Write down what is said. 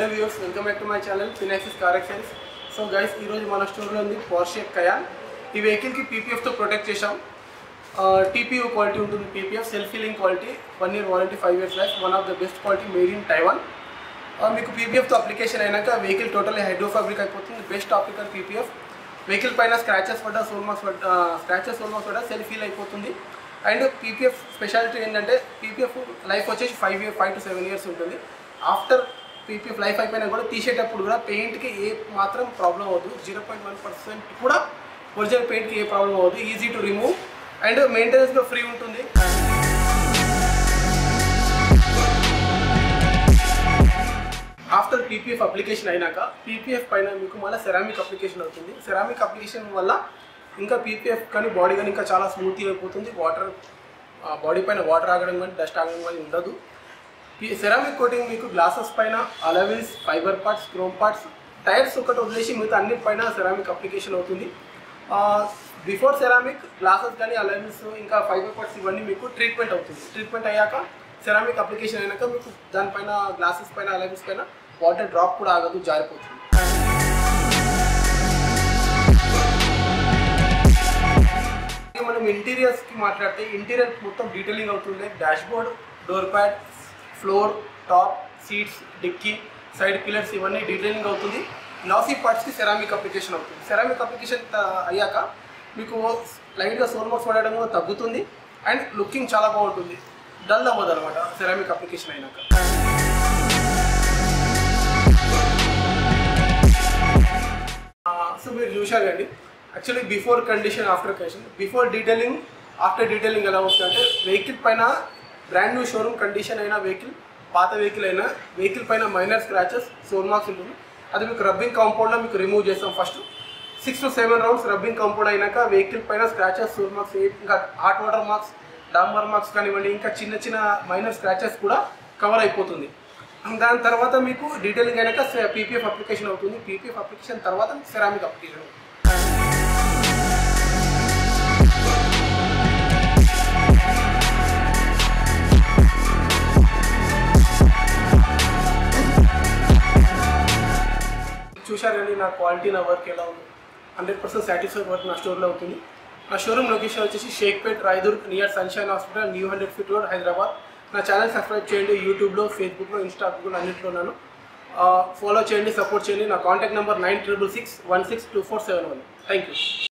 hello viewers welcome back to my channel ఫినాక్సిస్ car ఎక్సెన్స్ so guys ఈరోజు మన స్టోర్లో ఉంది పోర్షే కయాన్ ఈ వెహికల్కి పీపీఎఫ్తో ప్రొటెక్ట్ చేశాం టీపీయూ క్వాలిటీ ఉంటుంది PPF self feeling quality one year warranty five years life one of the best quality made in Taiwan మీకు పీపీఎఫ్తో అప్లికేషన్ అయినాక వెహికల్ టోటల్లీ హైడ్రో ఫ్యాబ్రిక్ అయిపోతుంది బెస్ట్ ఆప్టికల్ పీపీఎఫ్ వెహికల్ పైన స్క్రాచెస్ పడ్డా swirl marks పడ్డా scratches swirl marks పడ్డా self feel అయిపోతుంది and PPF speciality ఏంటంటే పీపీఎఫ్ లైఫ్ వచ్చేసి five year five to seven years ఉంటుంది ఆఫ్టర్ పీపీఎఫ్ లైఫ్ అయిపోయినా కూడా తీసేటప్పుడు కూడా పెయింట్కి ఏ మాత్రం ప్రాబ్లం అవ్వదు జీరో పాయింట్ వన్ పర్సెంట్ కూడా ఒరిజినల్ పెయింట్కి ఏ ప్రాబ్లం అవ్వదు easy to remove and maintenance కూడా ఫ్రీ ఉంటుంది ఆఫ్టర్ పీపీఎఫ్ అప్లికేషన్ అయినాక పీపీఎఫ్ పైన మీకు మళ్ళీ సెరామిక్ అప్లికేషన్ అవుతుంది సెరామిక్ అప్లికేషన్ వల్ల ఇంకా పీపీఎఫ్ కానీ బాడీ కానీ ఇంకా చాలా స్మూత్గా అయిపోతుంది వాటర్ బాడీ పైన వాటర్ ఆగడం కానీ డస్ట్ ఆగడం కానీ ఉండదు సెరామిక్ కోటింగ్ మీకు గ్లాసెస్ పైన alloy wheels fibre parts chrome parts tyres ఒకటి వదిలేసి మిగతా అన్నిటిపైన సెరామిక్ అప్లికేషన్ అవుతుంది బిఫోర్ సెరామిక్ గ్లాసెస్ కానీ అలవిల్స్ ఇంకా ఫైబర్ పార్ట్స్ ఇవన్నీ మీకు ట్రీట్మెంట్ అవుతుంది ట్రీట్మెంట్ అయ్యాక సెరామిక్ అప్లికేషన్ అయినాక మీకు దానిపైన గ్లాసెస్ పైన అలవిల్స్ పైన వాటర్ డ్రాప్ కూడా ఆగదు జారిపోతుంది ఇక మనం ఇంటీరియర్స్కి మాట్లాడితే ఇంటీరియర్ మొత్తం డీటెయిలింగ్ అవుతుంది dashboard door pad floor top seats dickey side pillars ఇవన్నీ డీటెయిలింగ్ అవుతుంది లాసీ పార్ట్స్కి సెరామిక్ అప్లికేషన్ అవుతుంది సెరామిక్ అప్లికేషన్ అయ్యాక మీకు లైట్గా సోల్ మార్క్స్ పడడం కూడా తగ్గుతుంది అండ్ లుకింగ్ చాలా బాగుంటుంది డల్ అవ్వదు అనమాట సెరామిక్ అప్లికేషన్ అయినాక సో మీరు చూశారు అండి actually before condition after condition before detailing after detailing ఎలా వస్తుందంటే వెహికల్ పైన బ్రాండ్ న్యూ షోరూమ్ కండిషన్ అయిన వెహికల్ పాత వెహికల్ అయినా వెహికల్ పైన మైనర్ స్క్రాచెస్ సోల్ మార్క్స్ ఉంటుంది అది మీకు రబ్బింగ్ కాంపౌండ్లో మీకు రిమూవ్ చేస్తాం first six to seven rounds rubbing compound అయినాక వెహికల్ పైన స్క్రాచెస్ సోల్ మార్క్స్ ఇంకా హాట్ వాటర్ మార్క్స్ డాంబర్ మార్క్స్ కానివ్వండి ఇంకా చిన్న చిన్న మైనర్ స్క్రాచెస్ కూడా కవర్ అయిపోతుంది దాని తర్వాత మీకు డీటెయిలింగ్ అయినాక పీపీఎఫ్ అప్లికేషన్ అవుతుంది పీపీఎఫ్ అప్లికేషన్ తర్వాత సెరామిక్ అప్లికేషన్ అవుతుంది చూశారు కానీ నా క్వాలిటీ నా వర్క్ ఎలా ఉంది హండ్రెడ్ పర్సెంట్ సాటిస్ఫైడ్ వర్క్ నా స్టోర్లో అవుతుంది నా షోరూమ్ లొకేషన్ వచ్చేసి Shaikpet Rayadurg near sunshine hospital new hundred feet road Hyderabad నా ఛానల్ సబ్స్క్రైబ్ చేయండి యూట్యూబ్లో ఫేస్బుక్లో ఇన్స్టాగ్రామ్లో అన్నింటిలో ఉన్నాను ఫాలో చేయండి సపోర్ట్ చేయండి నా contact number nine triple six one six two four seven one thank you